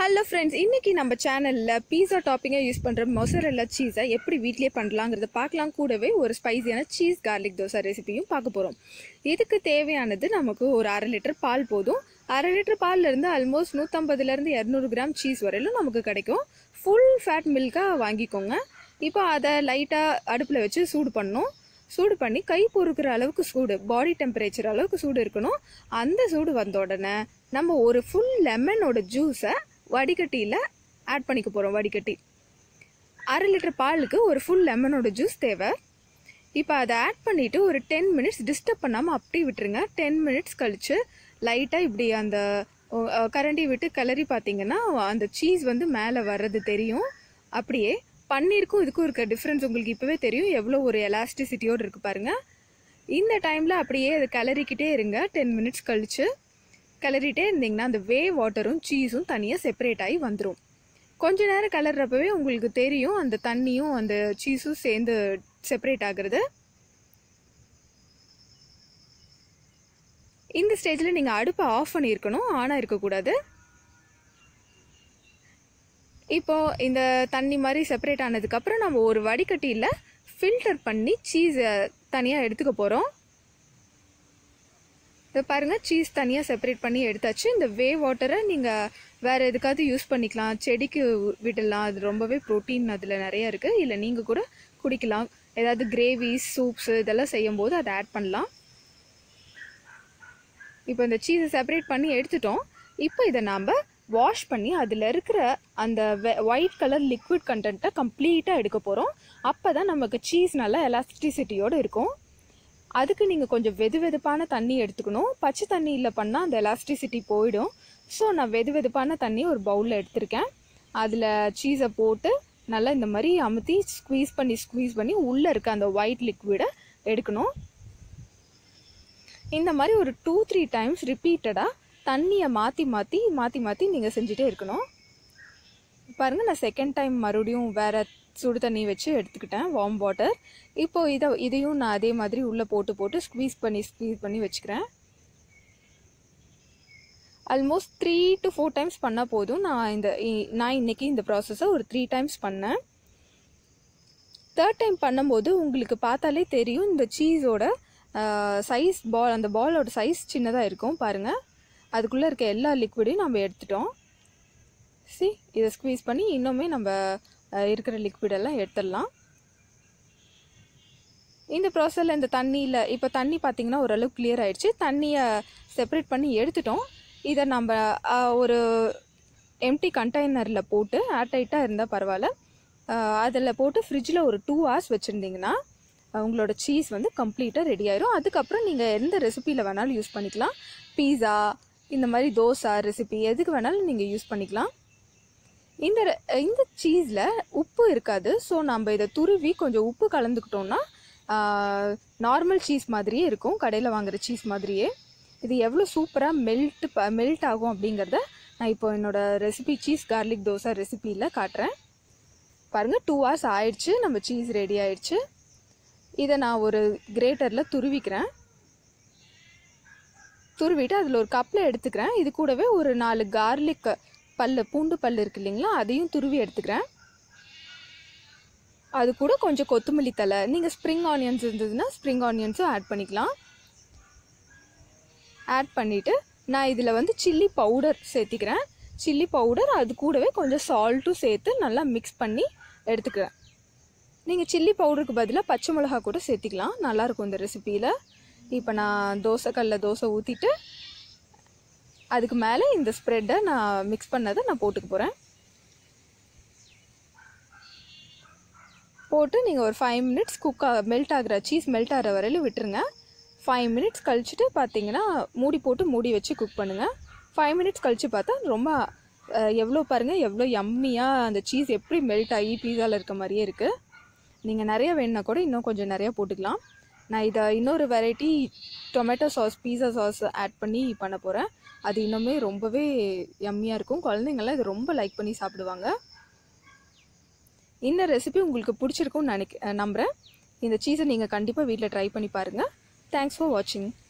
hello friends இன்னைக்கு நம்ம சேனலில் பீஸா டாப்பிங்கை யூஸ் பண்ணுற மொசரெல்லா சீஸை எப்படி வீட்லயே பண்ணலாங்கிறத பார்க்கலாம் கூடவே ஒரு ஸ்பைசியான சீஸ் கார்லிக் தோசை ரெசிபியும் பார்க்க போகிறோம் இதுக்கு தேவையானது நமக்கு ஒரு அரை லிட்டர் பால் போதும் அரை லிட்டர் பால்ல இருந்து ஆல்மோஸ்ட் நூற்றம்பதுலேருந்து இரநூறு கிராம் சீஸ் வரையிலும் நமக்கு கிடைக்கும் ஃபுல் ஃபேட் மில்காக வாங்கிக்கோங்க இப்போ அதை லைட்டாக அடுப்பில் வச்சு சூடு பண்ணணும் சூடு பண்ணி கை பொறுக்கிற அளவுக்கு சூடு பாடி டெம்பரேச்சர் அளவுக்கு சூடு இருக்கணும் அந்த சூடு வந்த உடனே நம்ம ஒரு ஃபுல் லெமனோட ஜூஸை வடிகட்டியில் ஆட் பண்ணிக்க போகிறோம் வடிகட்டி அரை லிட்டர் பாலுக்கு ஒரு ஃபுல் லெமனோட ஜூஸ் தேவை இப்போ அதை ஆட் பண்ணிவிட்டு ஒரு டென் மினிட்ஸ் டிஸ்டர்ப் பண்ணாமல் அப்படியே விட்டுருங்க டென் மினிட்ஸ் கழித்து லைட்டாக இப்படி அந்த அஹ், கரண்டி விட்டு கிளறி பார்த்தீங்கன்னா அந்த சீஸ் வந்து மேலே வர்றது தெரியும் அப்படியே பன்னீருக்கும் இதுக்கும் இருக்க டிஃப்ரென்ஸ் உங்களுக்கு இப்போவே தெரியும் எவ்வளோ ஒரு எலாஸ்டிசிட்டியோடு இருக்கு பாருங்க இந்த டைமில் அப்படியே அதை கிளறிக்கிட்டே இருங்க டென் மினிட்ஸ் கழிச்சு கிளறிட்டே இருந்தீங்கன்னா அந்த வே வாட்டரும் சீஸும் தனியாக செப்பரேட் ஆகி வந்துடும் கொஞ்ச நேரம் கிளறப்பவே உங்களுக்கு தெரியும் அந்த தண்ணியும் அந்த சீஸும் சேர்ந்து செப்பரேட் ஆகுறது இந்த ஸ்டேஜில் நீங்கள் அடுப்பை ஆஃப் பண்ணியிருக்கணும் ஆனாக இருக்கக்கூடாது இப்போ இந்த தண்ணி மாதிரி செப்பரேட் ஆனதுக்கப்புறம் நம்ம ஒரு வடிகட்டியில் ஃபில்டர் பண்ணி சீஸை தனியாக எடுத்துக்க போகிறோம் இதை பாருங்கள் சீஸ் தனியாக செப்பரேட் பண்ணி எடுத்தாச்சு இந்த வே வாட்டரை நீங்கள் வேறு எதுக்காவது யூஸ் பண்ணிக்கலாம் செடிக்கு விடலாம் அது ரொம்பவே ப்ரோட்டீன் அதில் நிறைய இருக்குது இல்லை நீங்கள் கூட குடிக்கலாம் ஏதாவது கிரேவிஸ் சூப்ஸ் இதெல்லாம் செய்யும்போது அதை ஆட் பண்ணலாம் இப்போ இந்த சீஸை செப்பரேட் பண்ணி எடுத்துட்டோம் இப்போ இதை நாம் வாஷ் பண்ணி அதில் இருக்கிற அந்த ஒயிட் கலர் லிக்விட் கண்டென்ட்டை கம்ப்ளீட்டாக எடுக்க போகிறோம் அப்போ தான் நமக்கு சீஸ் நல்லா எலாஸ்டிசிட்டியோடு இருக்கும் அதுக்கு நீங்கள் கொஞ்சம் வெது வெதுப்பான தண்ணி எடுத்துக்கணும் பச்சை தண்ணியில் பண்ணால் அந்த எலாஸ்டிசிட்டி போயிடும் ஸோ நான் வெது வெதுப்பான தண்ணி ஒரு பவுலில் எடுத்திருக்கேன் அதில் சீஸை போட்டு நல்லா இந்த மாதிரி அமுத்தி ஸ்குவீஸ் பண்ணி ஸ்குவீஸ் பண்ணி உள்ளே இருக்க அந்த ஒயிட் லிக்விடை எடுக்கணும் இந்த மாதிரி ஒரு டூ த்ரீ டைம்ஸ் ரிப்பீட்டடாக தண்ணியை மாற்றி மாற்றி மாற்றி மாற்றி நீங்கள் செஞ்சுட்டே இருக்கணும் பாருங்கள் நான் செகண்ட் டைம் மறுபடியும் வேறு சுடு தண்ணி வச்சு எடுத்துக்கிட்டேன் வார்ம் வாட்டர் இப்போ இதை இதையும் நான் அதே மாதிரி உள்ளே போட்டு போட்டு ஸ்க்வீஸ் பண்ணி ஸ்க்வீஸ் பண்ணி வச்சுக்கிறேன் almost three to four times பண்ணால் போதும் நான் இந்த இ- நான் இன்னைக்கு இந்த ப்ராசஸை ஒரு த்ரீ டைம்ஸ் பண்ணேன் தேர்ட் டைம் பண்ணும்போது உங்களுக்கு பார்த்தாலே தெரியும் இந்த சீஸோட சைஸ் பால் அந்த பாலோட சைஸ் சின்னதாக இருக்கும் பாருங்கள் அதுக்குள்ளே இருக்க எல்லா லிக்விடையும் நம்ம எடுத்துட்டோம் சி இதை ஸ்க்வீஸ் பண்ணி இன்னுமே நம்ம அஹ், இருக்கிற லிக்விடெல்லாம் எடுத்துடலாம் இந்த ப்ராசஸில் இந்த தண்ணியில் இப்போ தண்ணி பார்த்தீங்கன்னா ஓரளவு clear ஆயிடுச்சு தண்ணியை செப்பரேட் பண்ணி எடுத்துட்டோம் இதை நம்ம அஹ், ஒரு எம்டி கண்டெய்னரில் போட்டு ஏர்டைட்டாக இருந்தால் பரவாயில்ல அதில் போட்டு ஃப்ரிட்ஜில் ஒரு டூ ஹவர்ஸ் வச்சுருந்தீங்கன்னா உங்களோட சீஸ் வந்து கம்ப்ளீட்டாக ரெடி ஆயிரும் அதுக்கப்புறம் நீங்கள் எந்த ரெசிபியில் வேணாலும் யூஸ் பண்ணிக்கலாம் பீஸா இந்த மாதிரி தோசை ரெசிபி எதுக்கு வேணாலும் நீங்கள் யூஸ் பண்ணிக்கலாம் இந்த ரெ- இந்த சீஸில் உப்பு இருக்காது ஸோ நம்ம இதை துருவி கொஞ்சம் உப்பு கலந்துக்கிட்டோம்னா நார்மல் சீஸ் மாதிரியே இருக்கும் கடையில் வாங்குற சீஸ் மாதிரியே இது எவ்வளோ சூப்பராக மெல்ட் மெல்ட் ஆகும் அப்படிங்கிறத நான் இப்போ என்னோட ரெசிபி சீஸ் கார்லிக் தோசை ரெசிபியில் காட்டுறேன் பாருங்கள் டூ ஹவர்ஸ் ஆயிடுச்சு நம்ம சீஸ் ரெடி ஆயிடுச்சு இதை நான் ஒரு கிரேட்டரில் துருவிக்கிறேன் துருவிட்டு அதில் ஒரு கப்பில் எடுத்துக்கிறேன் இது கூடவே ஒரு நாலு கார்லிக் பல்லு பூண்டு பல்லு இருக்கு இல்லைங்களா அதையும் துருவி எடுத்துக்கிறேன் அது கூட கொஞ்சம் கொத்தமல்லி தலை நீங்கள் ஸ்ப்ரிங் ஆனியன்ஸ் இருந்ததுன்னா ஸ்ப்ரிங் ஆனியன்ஸும் ஆட் பண்ணிக்கலாம் ஆட் பண்ணிவிட்டு நான் இதில் வந்து சில்லி பவுடர் சேர்த்திக்கிறேன் சில்லி பவுடர் அது கூடவே கொஞ்சம் சால்ட்டும் சேர்த்து நல்லா மிக்ஸ் பண்ணி எடுத்துக்கிறேன் நீங்கள் சில்லி பவுடருக்கு பதிலாக பச்சை மிளகா கூட சேர்த்திக்கலாம் நல்லாயிருக்கும் இந்த ரெசிப்பியில் இப்போ நான் தோசைக்கல்ல தோசை ஊற்றிட்டு அதுக்கு மேலே இந்த ஸ்ப்ரெட்டை நான் மிக்ஸ் பண்ணதை நான் போட்டுக்க போகிறேன் போட்டு நீங்கள் ஒரு ஃபைவ் மினிட்ஸ் குக் ஆ மெல்ட் ஆகிற சீஸ் மெல்ட் ஆகிற வரையிலும் விட்டுருங்க ஃபைவ் மினிட்ஸ் கழிச்சுட்டு பார்த்தீங்கன்னா மூடி போட்டு மூடி வச்சு குக் பண்ணுங்கள் ஃபைவ் மினிட்ஸ் கழிச்சு பார்த்தா ரொம்ப அஹ், எவ்வளோ பாருங்கள் எவ்வளோ யம்மியாக அந்த சீஸ் எப்படி மெல்ட் ஆகி பீஸாவில் இருக்க மாதிரியே இருக்குது நீங்கள் நிறைய வேணுன்னா கூட இன்னும் கொஞ்சம் நிறையா போட்டுக்கலாம் நான் இதை இன்னொரு variety tomato sauce pizza sauce add பண்ணி பண்ண போகிறேன் அது இன்னுமே ரொம்பவே யம்மியாக இருக்கும் குழந்தைங்கள்லாம் இது ரொம்ப லைக் பண்ணி சாப்பிடுவாங்க இந்த ரெசிபி உங்களுக்கு பிடிச்சிருக்கும்னு நினைக்க நம்புகிறேன் இந்த சீஸை நீங்கள் கண்டிப்பாக வீட்டில் ட்ரை பண்ணி பாருங்கள் தேங்க்ஸ் ஃபார் வாட்சிங்